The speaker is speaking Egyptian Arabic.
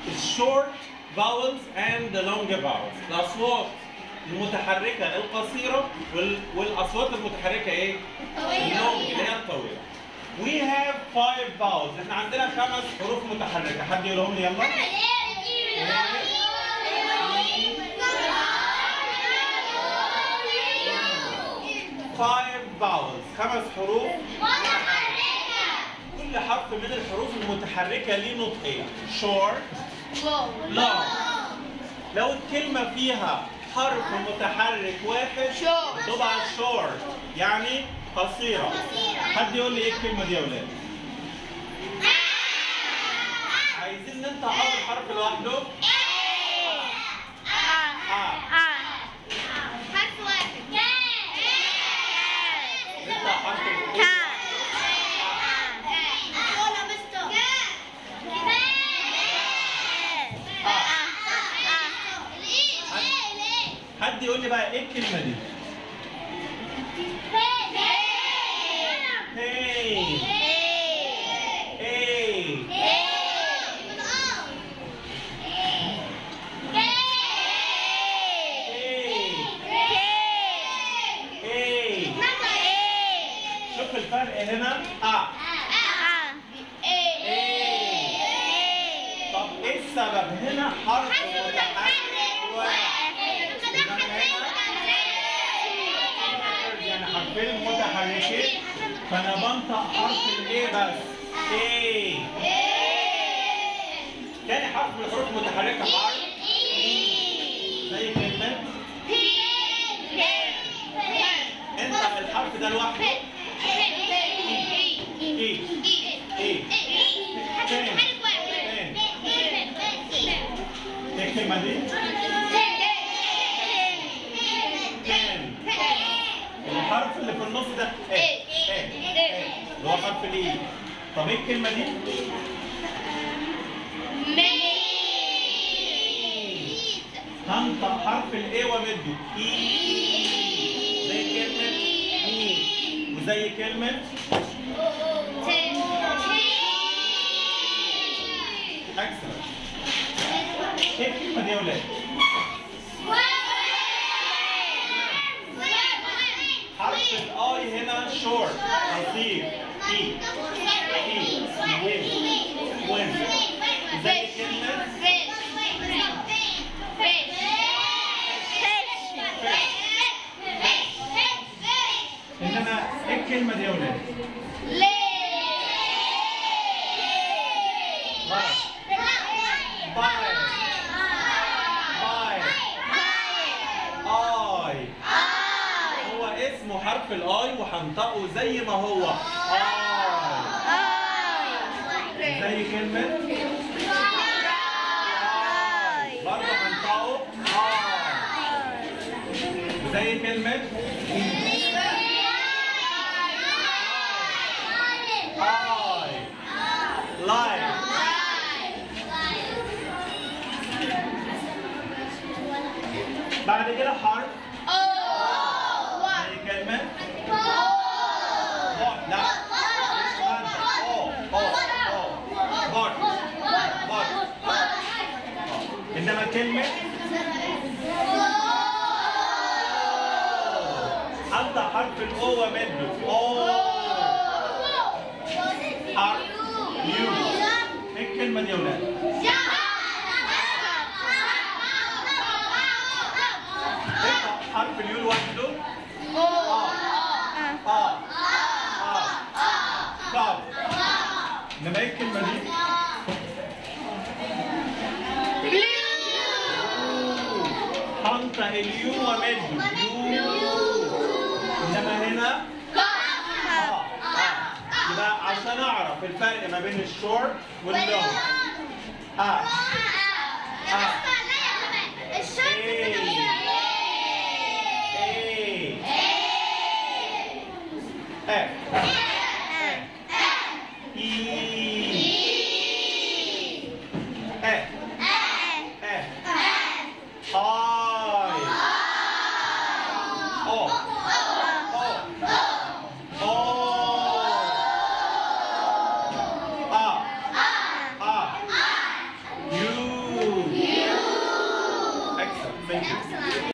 الشورت vowels and the long vowels الاصوات المتحركه القصيره وال... والاصوات المتحركه ايه؟ اللونج اللي هي الطويله We have five vowels احنا عندنا خمس حروف متحركه حد يقولهم لي يلا five vowels خمس حروف كل حرف من الحروف المتحركه ليه نطقين short long لو الكلمه فيها حرف متحرك واحد Short. تبقى short يعني قصيره حد يقول لي ايه الكلمه دي يا ولاد عايزين ننطق اول حرف لوحده آه. نطلع حرف الأول. حد يقول لي بقى ايه الكلمه دي hey hey hey شوف الفرق هنا اه طب ايه السبب هنا حرف متحرك واحد يعني حرفين متحركين فانا بنطق حرف الايه بس ايه تاني حرف من الحروف المتحركه حرف زي كلمه انت الحرف ده لوحده ايه ايه ايه الكلمه دي كان الحرف اللي في النص ده ايه ايه ايه اللي هو حرف الاي طب ايه الكلمه دي هنطق حرف الاي ومده اي زي كلمه اي وزي كلمه اكسلنت ايه الكلمه دي يا ولاد حرف الاي هنا شورت قصير اي اي وين وين زي كلمه انما ايه الكلمه دي يا ولاد باي باي اي هو اسمه حرف الاي وهنطقه زي ما هو اي زي كلمه برضه هنطقه اي زي كلمه اي لايك بعد كده حرف زي كلمه بوت لا او او او بوت بوت انما كلمه حتى حرف الاو ومده او حرف يو ايه الكلمه دي يا ولاد اقرا حرف اليو لوحده اه اه اه طب انما ايه الكلمه دي حنطق اليو ومده يو انما هنا اه اه يبقى عشان اعرف الفرق ما بين الشورت واللونج اه ايه اف اي اف اف هاي او او او اه اه يو Thank you.